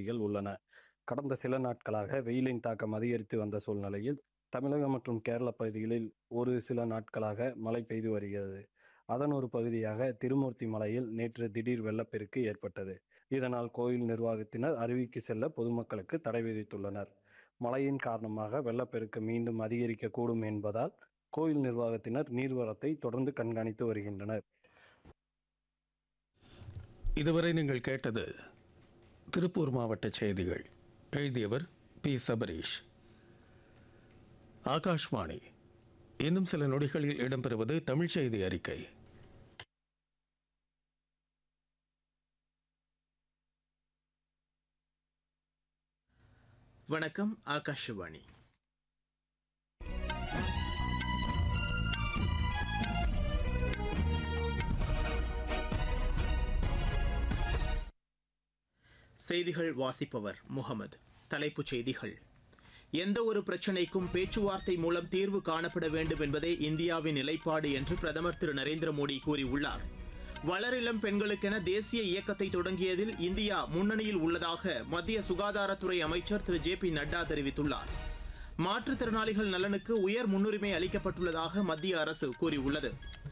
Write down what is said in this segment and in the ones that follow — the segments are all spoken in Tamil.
பகுதிகள் உள்ளன கடந்த சில நாட்களாக வெயிலின் தாக்கம் அதிகரித்து வந்த சூழ்நிலையில் தமிழகம் மற்றும் கேரள பகுதிகளில் ஒரு சில நாட்களாக மழை பெய்து வருகிறது அதன் ஒரு பகுதியாக திருமூர்த்தி மலையில் நேற்று திடீர் வெள்ளப்பெருக்கு ஏற்பட்டது இதனால் கோயில் நிர்வாகத்தினர் அருவிக்கு செல்ல பொதுமக்களுக்கு தடை விதித்துள்ளனர் மழையின் காரணமாக வெள்ளப்பெருக்கு மீண்டும் அதிகரிக்கக்கூடும் என்பதால் கோயில் நிர்வாகத்தினர் நீர்வரத்தை தொடர்ந்து கண்காணித்து வருகின்றனர் இதுவரை நீங்கள் கேட்டது திருப்பூர் மாவட்ட செய்திகள் எழுதியவர் பி சபரீஷ் ஆகாஷ்வாணி இன்னும் சில நொடிகளில் இடம்பெறுவது தமிழ் செய்தி அறிக்கை வணக்கம் ஆகாஷவாணி செய்திகள் வாசிப்பவர் முகமது தலைப்புச் செய்திகள் எந்த ஒரு பிரச்சினைக்கும் பேச்சுவார்த்தை மூலம் தீர்வு காணப்பட வேண்டும் என்பதே இந்தியாவின் நிலைப்பாடு என்று பிரதமர் திரு நரேந்திர மோடி கூறியுள்ளார் வளரிளம் பெண்களுக்கென தேசிய இயக்கத்தை தொடங்கியதில் இந்தியா முன்னணியில் உள்ளதாக மத்திய சுகாதாரத்துறை அமைச்சர் திரு ஜே பி நட்டா தெரிவித்துள்ளார் மாற்றுத்திறனாளிகள் நலனுக்கு உயர் முன்னுரிமை அளிக்கப்பட்டுள்ளதாக மத்திய அரசு கூறியுள்ளது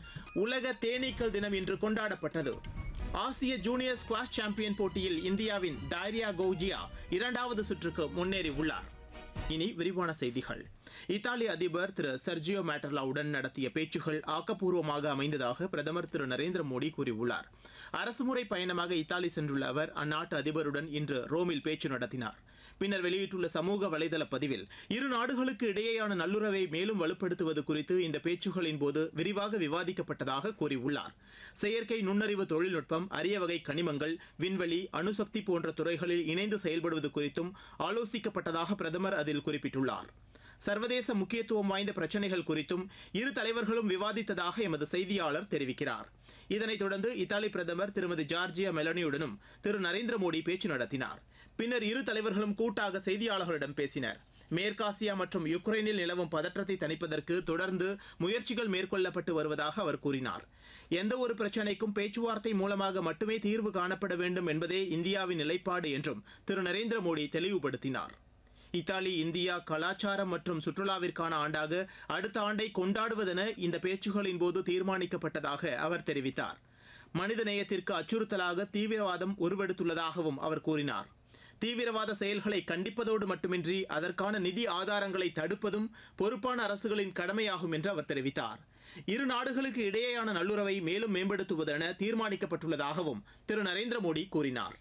உலக தேனீக்கள் தினம் இன்று கொண்டாடப்பட்டது ஆசிய ஜூனியர் ஸ்குவாஷ் சாம்பியன் போட்டியில் இந்தியாவின் டைரியா கௌஜியா இரண்டாவது சுற்றுக்கு முன்னேறி உள்ளார் இனி விரிவான செய்திகள் இத்தாலி அதிபர் திரு சர்ஜியோ மேட்டர்லாவுடன் நடத்திய பேச்சுகள் ஆக்கப்பூர்வமாக அமைந்ததாக பிரதமர் திரு நரேந்திர மோடி கூறியுள்ளார் அரசுமுறை பயணமாக இத்தாலி சென்றுள்ள அவர் அந்நாட்டு அதிபருடன் இன்று ரோமில் பேச்சு நடத்தினார் பின்னர் வெளியிட்டுள்ள சமூக வலைதள பதிவில் இரு நாடுகளுக்கு இடையேயான நல்லுறவை மேலும் வலுப்படுத்துவது குறித்து இந்த பேச்சுகளின் போது விரிவாக விவாதிக்கப்பட்டதாக கூறியுள்ளார் செயற்கை நுண்ணறிவு தொழில்நுட்பம் அரிய வகை கனிமங்கள் விண்வெளி அணுசக்தி போன்ற துறைகளில் இணைந்து செயல்படுவது குறித்தும் ஆலோசிக்கப்பட்டதாக பிரதமர் அதில் குறிப்பிட்டுள்ளார் சர்வதேச முக்கியத்துவம் வாய்ந்த பிரச்சனைகள் குறித்தும் இரு தலைவர்களும் விவாதித்ததாக எமது செய்தியாளர் தெரிவிக்கிறார் இதனைத் தொடர்ந்து இத்தாலி பிரதமர் திருமதி ஜார்ஜியா மெலனியுடனும் திரு நரேந்திர மோடி பேச்சு நடத்தினார் பின்னர் இரு தலைவர்களும் கூட்டாக செய்தியாளர்களிடம் பேசினர் மேற்காசியா மற்றும் யுக்ரைனில் நிலவும் பதற்றத்தை தணிப்பதற்கு தொடர்ந்து முயற்சிகள் மேற்கொள்ளப்பட்டு வருவதாக அவர் கூறினார் எந்த ஒரு பிரச்சினைக்கும் பேச்சுவார்த்தை மூலமாக மட்டுமே தீர்வு காணப்பட வேண்டும் என்பதே இந்தியாவின் நிலைப்பாடு என்றும் திரு நரேந்திர மோடி தெளிவுபடுத்தினார் இத்தாலி இந்தியா கலாச்சாரம் மற்றும் சுற்றுலாவிற்கான ஆண்டாக அடுத்த ஆண்டை கொண்டாடுவதென இந்த பேச்சுகளின் போது தீர்மானிக்கப்பட்டதாக அவர் தெரிவித்தார் மனித நேயத்திற்கு அச்சுறுத்தலாக தீவிரவாதம் உருவெடுத்துள்ளதாகவும் அவர் கூறினார் தீவிரவாத செயல்களை கண்டிப்பதோடு மட்டுமின்றி அதற்கான நிதி ஆதாரங்களை தடுப்பதும் பொறுப்பான அரசுகளின் கடமையாகும் என்று அவர் தெரிவித்தார் இரு நாடுகளுக்கு இடையேயான நல்லுறவை மேலும் மேம்படுத்துவதென தீர்மானிக்கப்பட்டுள்ளதாகவும் திரு நரேந்திர மோடி கூறினார்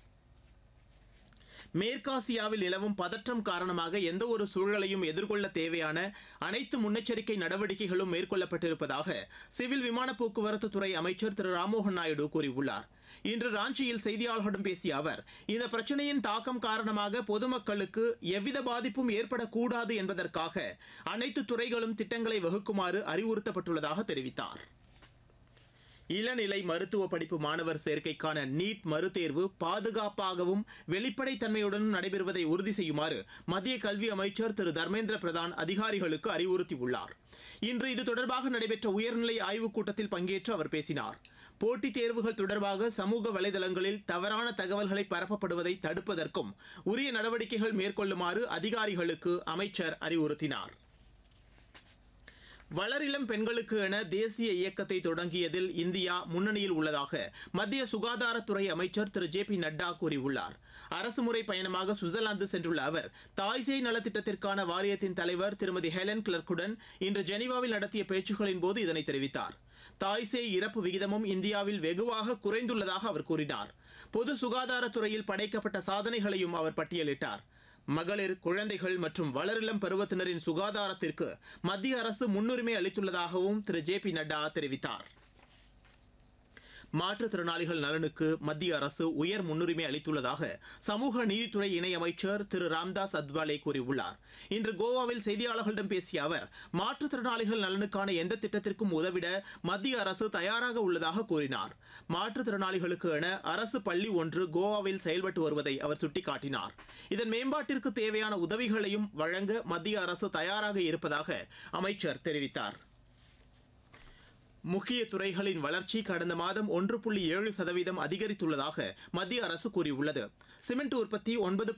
மேற்காசியாவில் நிலவும் பதற்றம் காரணமாக எந்த ஒரு சூழலையும் எதிர்கொள்ள தேவையான அனைத்து முன்னெச்சரிக்கை நடவடிக்கைகளும் மேற்கொள்ளப்பட்டிருப்பதாக சிவில் விமான போக்குவரத்து துறை அமைச்சர் திரு ராம்மோகன் நாயுடு கூறியுள்ளார் இன்று ராஞ்சியில் செய்தியாளர்களிடம் பேசிய அவர் இந்த பிரச்சனையின் தாக்கம் காரணமாக பொதுமக்களுக்கு எவ்வித பாதிப்பும் ஏற்படக்கூடாது என்பதற்காக அனைத்து துறைகளும் திட்டங்களை வகுக்குமாறு அறிவுறுத்தப்பட்டுள்ளதாக தெரிவித்தார் இளநிலை மருத்துவ படிப்பு மாணவர் சேர்க்கைக்கான நீட் மறுதேர்வு பாதுகாப்பாகவும் வெளிப்படைத்தன்மையுடனும் நடைபெறுவதை உறுதி செய்யுமாறு மத்திய கல்வி அமைச்சர் திரு தர்மேந்திர பிரதான் அதிகாரிகளுக்கு அறிவுறுத்தியுள்ளார் இன்று இது தொடர்பாக நடைபெற்ற உயர்நிலை ஆய்வுக் கூட்டத்தில் பங்கேற்று அவர் பேசினார் போட்டித் தேர்வுகள் தொடர்பாக சமூக வலைதளங்களில் தவறான தகவல்களை பரப்பப்படுவதை தடுப்பதற்கும் உரிய நடவடிக்கைகள் மேற்கொள்ளுமாறு அதிகாரிகளுக்கு அமைச்சர் அறிவுறுத்தினார் வளரிளம் பெண்களுக்கு என தேசிய இயக்கத்தை தொடங்கியதில் இந்தியா முன்னணியில் உள்ளதாக மத்திய சுகாதாரத்துறை அமைச்சர் திரு ஜே பி நட்டா கூறியுள்ளார் அரசுமுறை பயணமாக சுவிட்சர்லாந்து சென்றுள்ள அவர் தாய்சேய் நலத்திட்டத்திற்கான வாரியத்தின் தலைவர் திருமதி ஹெலன் கிளர்க்குடன் இன்று ஜெனீவாவில் நடத்திய பேச்சுகளின் போது இதனை தெரிவித்தார் தாய்சேய் இறப்பு விகிதமும் இந்தியாவில் வெகுவாக குறைந்துள்ளதாக அவர் கூறினார் பொது சுகாதாரத்துறையில் படைக்கப்பட்ட சாதனைகளையும் அவர் பட்டியலிட்டார் மகளிர் குழந்தைகள் மற்றும் வளரிளம் பருவத்தினரின் சுகாதாரத்திற்கு மத்திய அரசு முன்னுரிமை அளித்துள்ளதாகவும் திரு ஜே பி நட்டா தெரிவித்தார் மாற்றுத்திறனாளிகள் நலனுக்கு மத்திய அரசு உயர் முன்னுரிமை அளித்துள்ளதாக சமூக நீதித்துறை இணையமைச்சர் திரு ராம்தாஸ் அத்வாலே கூறியுள்ளார் இன்று கோவாவில் செய்தியாளர்களிடம் பேசிய அவர் மாற்றுத்திறனாளிகள் நலனுக்கான எந்த திட்டத்திற்கும் உதவிட மத்திய அரசு தயாராக உள்ளதாக கூறினார் மாற்றுத்திறனாளிகளுக்கு என அரசு பள்ளி ஒன்று கோவாவில் செயல்பட்டு வருவதை அவர் சுட்டிக்காட்டினார் இதன் மேம்பாட்டிற்கு தேவையான உதவிகளையும் வழங்க மத்திய அரசு தயாராக இருப்பதாக அமைச்சர் தெரிவித்தார் முக்கிய துறைகளின் வளர்ச்சி கடந்த மாதம் ஒன்று புள்ளி ஏழு சதவீதம் அதிகரித்துள்ளதாக மத்திய அரசு கூறியுள்ளது சிமெண்ட் உற்பத்தி ஒன்பது